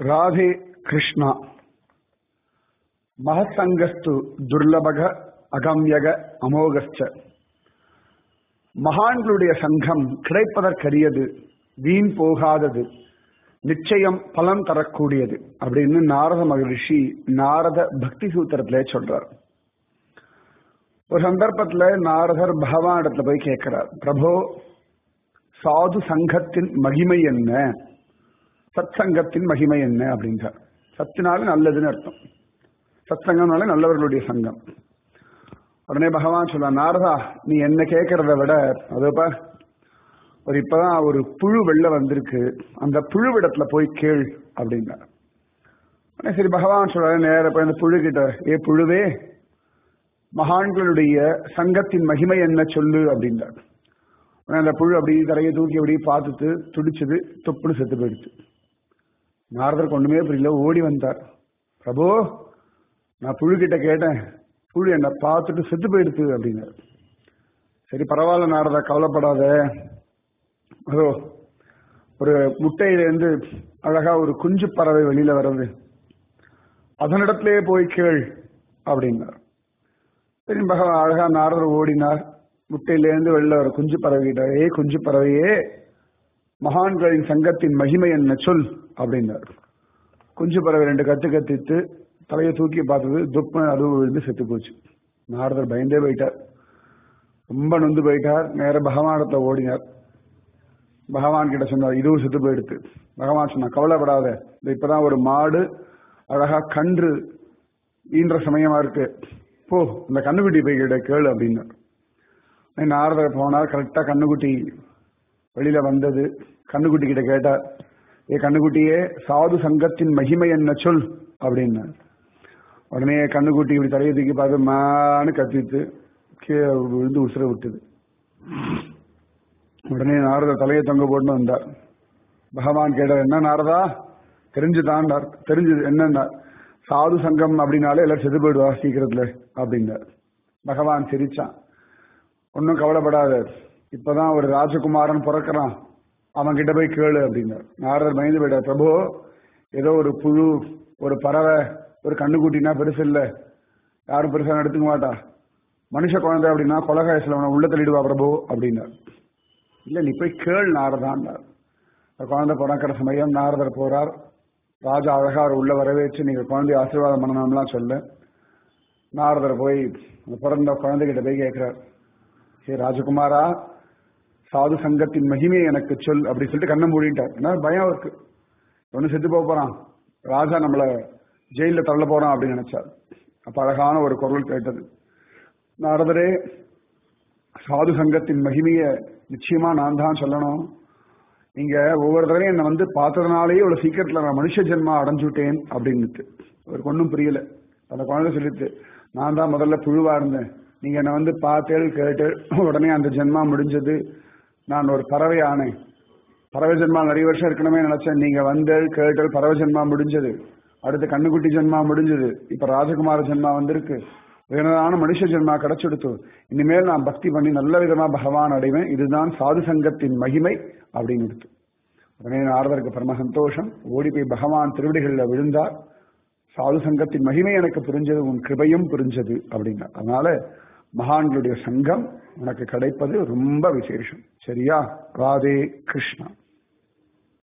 ராதே கிருஷ்ணா மகசங்கஸ்து துர்லபக அகம்யக அமோகஸ்ச மகான்களுடைய சங்கம் கிடைப்பதற்கரியது வீண் போகாதது நிச்சயம் பலன் தரக்கூடியது அப்படின்னு நாரத மகரிஷி நாரத பக்தி சூத்திரத்திலே சொல்றார் ஒரு சந்தர்ப்பத்துல நாரதர் பகவானிடத்துல போய் கேட்கிறார் பிரபோ சாது சங்கத்தின் மகிமை என்ன சத் சங்கத்தின் மகிமை என்ன அப்படின்றார் சத்தினால நல்லதுன்னு அர்த்தம் சத் சங்கம்னால நல்லவர்களுடைய சங்கம் உடனே பகவான் சொல்ல நாரதா நீ என்ன கேட்கறத விட அதோப்பா ஒரு இப்பதான் ஒரு புழு வெளில வந்திருக்கு அந்த புழுவிடத்துல போய் கேள் அப்படின்னார் உடனே சரி பகவான் சொல்ற நேர போய் அந்த புழு கிட்ட ஏ புழுவே மகான்களுடைய சங்கத்தின் மகிமை என்ன சொல்லு அப்படின்றார் உடனே அந்த புழு அப்படி தரையை தூக்கி அப்படி பார்த்துட்டு துடிச்சது தொப்புன்னு செத்து போயிடுச்சு நாரதருக்கு ஒண்ணுமே புரியல ஓடி வந்தார் பிரபு நான் புழு கிட்ட கேட்டேன் புழு என்ன பார்த்துட்டு செத்து போயிடுச்சு அப்படின்னாரு சரி பரவாயில்ல நாரதா கவலைப்படாத அதோ ஒரு முட்டையிலேருந்து அழகா ஒரு குஞ்சு பறவை வெளியில வர்றது அதனிடத்திலே போய் கேள் அப்படின்னார் சரி பகவான் அழகா நாரதர் ஓடினார் முட்டையிலேருந்து வெளில வர குஞ்சு பறவை கிட்ட ஏ குஞ்சு பறவையே மகான்களின் சங்கத்தின் மகிமை என்ன சொல் அப்படின்னார் குஞ்சு பறவை ரெண்டு கத்து கத்திட்டு தலையை தூக்கி பார்த்தது துப்ப அதுவும் விழுந்து செத்து போச்சு நாரதர் பயந்தே போயிட்டார் ரொம்ப நொந்து போயிட்டார் நேர பகவானத்தை ஓடினார் பகவான் கிட்ட சொன்னார் இதுவும் செத்து போயிடுத்து பகவான் சொன்னா கவலைப்படாத இப்பதான் ஒரு மாடு அழகா கன்று ஈன்ற சமயமா இருக்கு போ இந்த கண்ணுக்குட்டி போய் கிட்ட கேளு அப்படின்னார் நாரதர் போனார் கரெக்டா கண்ணுக்குட்டி வெளியில வந்தது கண்ணுக்குட்டி கிட்ட கேட்டார் ஏ கண்ணுக்குட்டியே சாது சங்கத்தின் மகிமை என்ன சொல் அப்படின்னார் உடனே கண்ணுக்குட்டி இப்படி தலையை தூக்கி பார்த்து மான்னு கத்திட்டு கீழே விழுந்து உசுர விட்டுது உடனே நாரதா தலையை தொங்க போட்டு வந்தார் பகவான் கேட்டார் என்ன நாரதா தெரிஞ்சுதான் தெரிஞ்சது என்னன்னா சாது சங்கம் அப்படின்னாலே எல்லாரும் செத்து போயிடுவா சீக்கிரத்துல அப்படின்னார் பகவான் சிரிச்சான் ஒன்னும் கவலைப்படாத இப்பதான் ஒரு ராஜகுமாரன் பிறக்கிறான் அவன் கிட்ட போய் கேளு அப்படின்னார் நாரதர் பயந்து போயிட்டார் பிரபு ஏதோ ஒரு புழு ஒரு பறவை ஒரு கண்ணுக்குட்டினா பெருசு இல்ல யாரும் பெருசா எடுத்துக்க மாட்டா மனுஷ குழந்தை அப்படின்னா கொலகாயசில் அவனை உள்ள தள்ளிடுவா பிரபு அப்படின்னார் இல்ல நீ போய் கேள் நாரதான்னார் குழந்தை பிறக்கிற சமயம் நாரதர் போறார் ராஜா அழகா உள்ள வரவேற்று நீங்க குழந்தை ஆசீர்வாதம் பண்ணணும்லாம் சொல்ல நாரதர் போய் பிறந்த குழந்தைகிட்ட போய் கேட்கிறார் ஹே ராஜகுமாரா சாது சங்கத்தின் மகிமையை எனக்கு சொல் அப்படி சொல்லிட்டு கண்ணை மூடிட்டார் ஏன்னா பயம் இருக்கு ஒன்னு செத்து போக போறான் ராஜா நம்மள ஜெயில தள்ள போறான் அப்படின்னு நினைச்சார் அப்ப அழகான ஒரு குரல் கேட்டது நாரதரே சாது சங்கத்தின் மகிமைய நிச்சயமா நான் தான் சொல்லணும் நீங்க ஒவ்வொரு தடவையும் என்னை வந்து பார்த்ததுனாலேயே இவ்வளவு சீக்கிரத்துல நான் மனுஷ ஜென்மா அடைஞ்சுட்டேன் அப்படின்னுட்டு அவருக்கு ஒன்றும் புரியல அந்த குழந்தை சொல்லிட்டு நான் தான் முதல்ல புழுவா இருந்தேன் நீங்க என்னை வந்து பார்த்தேள் கேட்டு உடனே அந்த ஜென்மா முடிஞ்சது நான் ஒரு பறவை ஆனேன் பறவை ஜென்மா நிறைய வருஷம் இருக்கணுமே நினைச்சேன் நீங்க வந்தேள் கேட்டல் பறவை ஜென்மா முடிஞ்சது அடுத்து கண்ணுக்குட்டி ஜென்மா முடிஞ்சது இப்ப ராஜகுமார ஜென்மா வந்திருக்கு உயர்ந்ததான மனுஷ ஜென்மா கிடைச்செடுத்து இனிமேல் நான் பக்தி பண்ணி நல்ல விதமா பகவான் அடைவேன் இதுதான் சாது சங்கத்தின் மகிமை அப்படின்னு எடுத்து உடனே நாரதருக்கு பரம சந்தோஷம் ஓடி போய் பகவான் திருவிடிகளில் விழுந்தார் சாது சங்கத்தின் மகிமை எனக்கு புரிஞ்சது உன் கிருபையும் புரிஞ்சது அப்படின்னா அதனால மகான்களுடைய சங்கம் உனக்கு கிடைப்பது ரொம்ப விசேஷம் சரியா ராதே கிருஷ்ணா